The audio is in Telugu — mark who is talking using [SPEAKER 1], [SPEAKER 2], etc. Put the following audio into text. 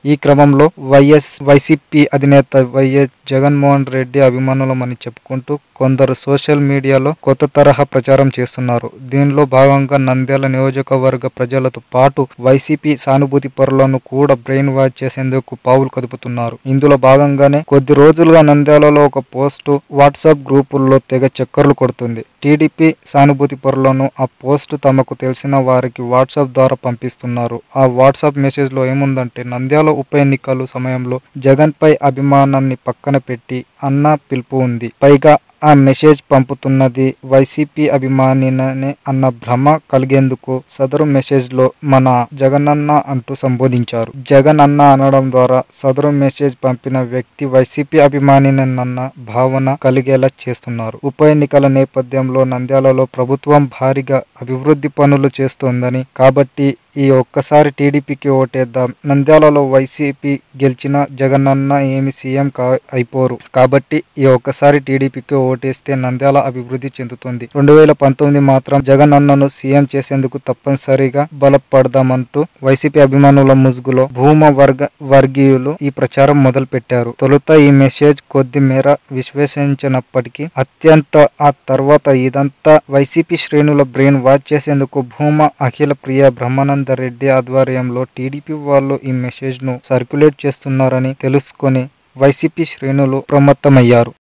[SPEAKER 1] ఈ క్రమంలో వైఎస్ వైసీపీ అధినేత వైఎస్ జగన్మోహన్ రెడ్డి అభిమానులమని చెప్పుకుంటూ కొందరు సోషల్ మీడియాలో కొత్త తరహా ప్రచారం చేస్తున్నారు దీనిలో భాగంగా నంద్యాల నియోజకవర్గ ప్రజలతో పాటు వైసీపీ సానుభూతి పరులను కూడా బ్రెయిన్ వాష్ చేసేందుకు పావులు కదుపుతున్నారు ఇందులో భాగంగానే కొద్ది రోజులుగా నంద్యాలలో ఒక పోస్టు వాట్సాప్ గ్రూపుల్లో తెగ చక్కర్లు కొడుతుంది టీడీపీ సానుభూతి పరులను ఆ పోస్టు తమకు తెలిసిన వారికి వాట్సాప్ ద్వారా పంపిస్తున్నారు ఆ వాట్సాప్ మెసేజ్ లో ఏముందంటే నంద్యాల ఉప ఎన్నికలు సమయంలో జగన్ పై అభిమానాన్ని పక్కన పెట్టి అన్న పిలుపు ఉంది పైగా ఆ మెసేజ్ పంపుతున్నది వైసీపీ అభిమానినే అన్న భ్రమ కలిగేందుకు సదరు మెసేజ్ లో మన జగనన్న అంటూ సంబోధించారు జగన్ అన్న అనడం ద్వారా సదరు మెసేజ్ పంపిన వ్యక్తి వైసీపీ అభిమానినన్న భావన కలిగేలా చేస్తున్నారు ఉప ఎన్నికల నేపథ్యంలో నంద్యాలలో ప్రభుత్వం భారీగా అభివృద్ధి పనులు చేస్తోందని కాబట్టి ఈ ఒక్కసారి టీడీపీకి ఓటేద్దాం నంద్యాలలో వైసీపీ గెలిచిన జగనన్న ఏమి సీఎం కా అయిపోరు కాబట్టి ఈ ఒక్కసారి టీడీపీకి ఓటేస్తే నంద్యాల అభివృద్ధి చెందుతుంది రెండు వేల పంతొమ్మిది మాత్రం జగనన్నను సీఎం చేసేందుకు తప్పనిసరిగా బలపడదామంటూ వైసీపీ అభిమానుల ముసుగులో భూమ వర్గ వర్గీయులు ఈ ప్రచారం మొదలు పెట్టారు తొలుత ఈ మెసేజ్ కొద్ది మేర విశ్వసించినప్పటికీ అత్యంత ఆ తర్వాత ఇదంతా వైసీపీ శ్రేణుల బ్రెయిన్ వాచ్ చేసేందుకు భూమా అఖిల ప్రియ బ్రహ్మానంద రెడ్డి ఆధ్వర్యంలో టీడీపీ వాళ్ళు ఈ మెసేజ్ ను సర్క్యులేట్ చేస్తున్నారని తెలుసుకొని వైసీపీ శ్రేణులు ప్రమత్తమయ్యారు